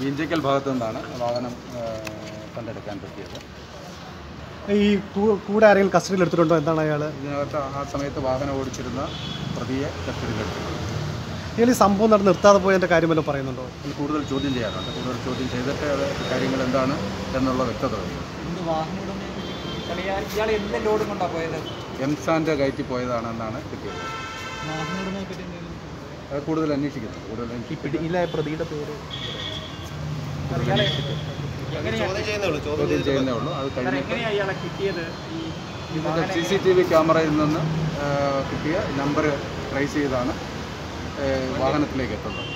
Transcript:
ഈഞ്ചക്കൽ ഭാഗത്തു നിന്നാണ് വാഹനം ആ, കണ്ടെടുക്കാൻ പറ്റിയത് ഈ കൂ- കൂടെ ആരെങ്കിലും കസ്റ്റഡിയിൽ എടുത്തിട്ടുണ്ടോ എന്താണ് അയാൾ ഇതിനകത്ത് ആ സമയത്ത് വാഹനം ഓടിച്ചിരുന്ന പ്രതിയെ കസ്റ്റഡിയിലെടുത്തിട്ടുണ്ട് ഇയാൾ ഈ സംഭവം നടന്ന് നിർത്താതെ പോയതിൻ്റെ കാര്യം വല്ലതും പറയുന്നുണ്ടോ ഇതിൽ കൂടുതൽ ചോദ്യം ചെയ്യാറുണ്ട് കൂടുതൽ ചോദ്യം ചെയ്തിട്ട് അത് കാര്യങ്ങൾ എന്താണ് എന്നുള്ള വ്യക്തത വരും എന്ത് വാഹനം ഉടമയെ ഇയാൾ എന്ത് ലോഡും കൊണ്ടാണ് പോയത് എംസാൻ്റെ കയറ്റി പോയതാണെന്നാണ് കിട്ടിയത് വാഹന ഉടമയെ പറ്റി എന്തെങ്കിലും അത് കൂടുതൽ അന്വേഷിക്കുന്നു കൂടുതൽ അന്വേഷിക്കും പിടിയിലായ പ്രതിയുടെ പേര് ഇയാളെ എങ്ങനെയാ ചോദ്യം ചെയ്യുന്നേ ഉള്ളൂ അത് കഴിഞ്ഞിട്ട് എങ്ങനെയാ ഇയാളെ കിട്ടിയത് ഈ ഇതിൻ്റെ സി സി ടി വി ക്യാമറയിൽ നിന്ന് ആ, കിട്ടിയ നമ്പർ ട്രേസ് ചെയ്താണ് ആ, വാഹനത്തിലേക്ക് എത്തുന്നത്